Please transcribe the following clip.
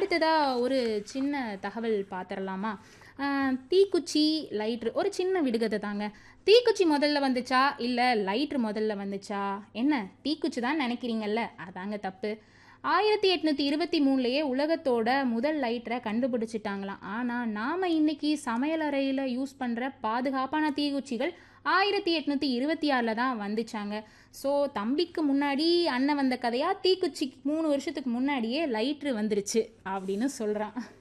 அடுத்ததாக ஒரு சின்ன தகவல் பார்த்துடலாமா ஆஹ், தீக்குச்சி லைட்ரு ஒரு சின்ன விடுகதை தாங்க தீக்குச்சி முதல்ல வந்துச்சா இல்லை லைட்ரு முதல்ல வந்துச்சா என்ன தீக்குச்சி தான் நினைக்கிறீங்கல்ல அதாங்க தப்பு ஆயிரத்தி எட்நூற்றி இருபத்தி மூணுலேயே உலகத்தோட முதல் லைட்டரை கண்டுபிடிச்சிட்டாங்களாம் ஆனால் நாம் இன்னைக்கு சமையலறையில் யூஸ் பண்ணுற பாதுகாப்பான தீக்குச்சிகள் ஆயிரத்தி எட்நூற்றி இருபத்தி ஆறில் தான் வந்துச்சாங்க ஸோ தம்பிக்கு முன்னாடி அண்ணன் வந்த கதையாக தீக்குச்சிக்கு மூணு வருஷத்துக்கு முன்னாடியே லைட்ரு வந்துருச்சு அப்படின்னு சொல்கிறான்